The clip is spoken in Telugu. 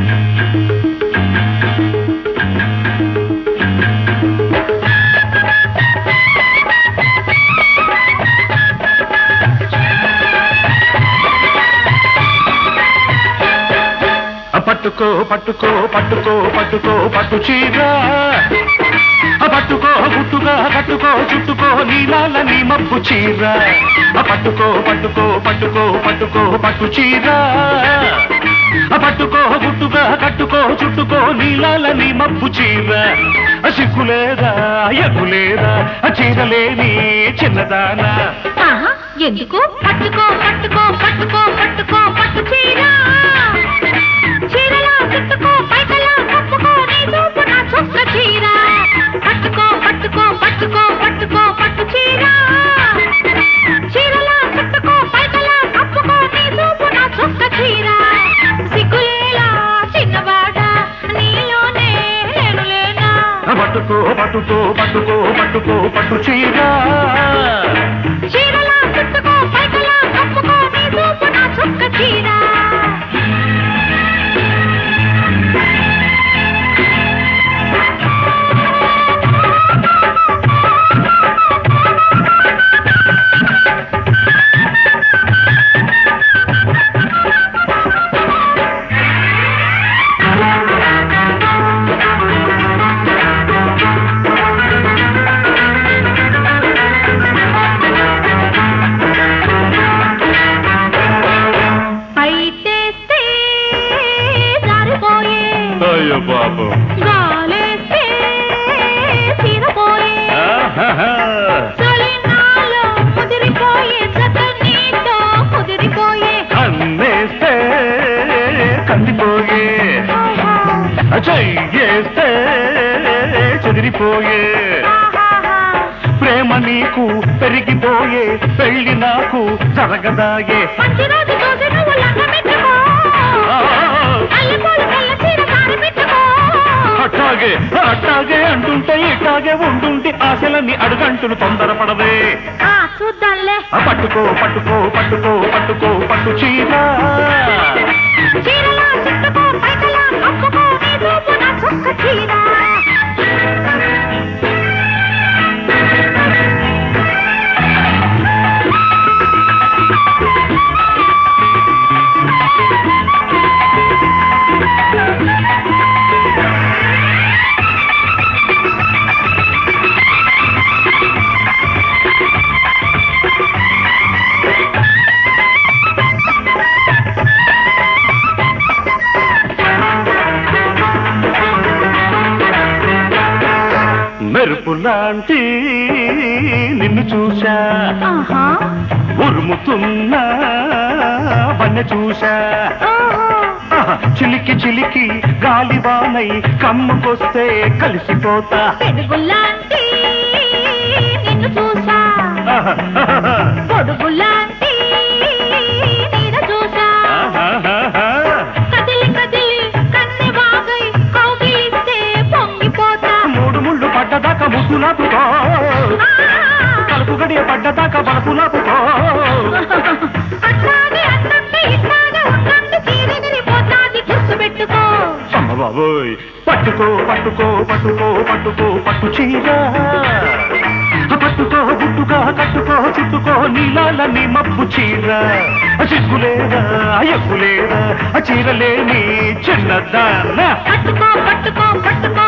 ఆ పట్టుకో పట్టుకో పట్టుకో పట్టుకో పట్టు చీర ఆ పట్టుకో గుట్టుగా కట్టుకో చుట్టుకో నీలాల నీ మబ్బు చీర ఆ పట్టుకో పట్టుకో పట్టుకో పట్టుకో పట్టు చీర ఆ పట్టుకో గుట్టుగా కట్టుకో చుట్టుకో నీలాల నీ మబ్బు చీర ఆ సిగ్గులేదా ఎగ్గులేదా ఆ చీరలేని చిన్నదానా ఆహా, ఎందుకు పట్టుకో పట్టుకో పట్టుకో పట్టుకో పట్టు చీర చీరలా చుట్టుకో పైకలా కప్పుకో నీ చూపు నా చొక్క చీర పట్టుకో పట్టుకో పట్టుకో పట్టుకో పట్టు చీర చీరలా చుట్టుకో పైకలా కప్పుకో నీ చూపు నా చొక్క చీర సిగ్గులేలా చిన్నవాడ నీలోనే నేను లేనా ఆ పట్టుకో పట్టుకో పట్టుకో పట్టుకో పట్టు చీర చీరలా చుట్టుకో పైకలా కప్పుకో నీ చూపు నా చొక్క చీర పైటేస్తే జారిపోయే అయ్యో పాపం గాలేస్తే చీరపోయే చలినాలో ముదిరిపోయే జత నీతో ముదిరిపోయే కన్నేస్తే కందిపోయే చెయ్యేస్తే చెదిరిపోయే ప్రేమ నీకు పెరిగిపోయే పెళ్లి నాకు జరగదాయే మంచి రోజు చూసి నువ్వు లంగ పెట్టుకో అల్లిపోలు తెల్ల చీర కారి పెట్టుకో అట్టాగే అట్టాగే అంటుంటే ఇట్టాగే ఉండుంటే ఆశలన్నీ అడుగంటును తొందరపడవే ఆ చూద్దాంలే ఆ పట్టుకో పట్టుకో పట్టుకో పట్టుకో పట్టు చీర చీరలా చుట్టుకో పైకలా కప్పుకో నీ చూపు నా చొక్క చీర మెరుపు లాంటి నిన్ను చూశా ఆహా ఉరుముతున్నా వన్నె చూశా ఓహో ఆహా, చిలికి చిలికి గాలివానై కమ్ముకొస్తే కలిసిపోతా పెరుగులాంటి నిన్ను చూసా ఆహా, ఆహా, పొడుగులాంటి నీడ చూసా ఆహా, కదిలి కదిలి కన్నె వాగై కౌగిలిస్తే పొంగిపోతా మూడు ముళ్ళు పడ్డదాకా ముద్దులాపుకో ఆ, కలుపు గడియ పడ్డదాకా బలపులాపుకో అట్లాగే అట్లంటే ఇట్లాగే ఉండండి చీరెగిరిపోతాది గుర్తుపెట్టుకో అమ్మ బాబోయ్ పట్టుకో పట్టుకో పట్టుకో పట్టుకో పట్టు చీర ఆ పట్టుకో గుట్టుగా కట్టుకో చుట్టుకో నీలాల నీ మబ్బు చీర ఆ సిగ్గులేదా ఎగ్గులేదా ఆ చీరలేని చిన్నదాన్న పట్టుకో పట్టుకో పట్టుకో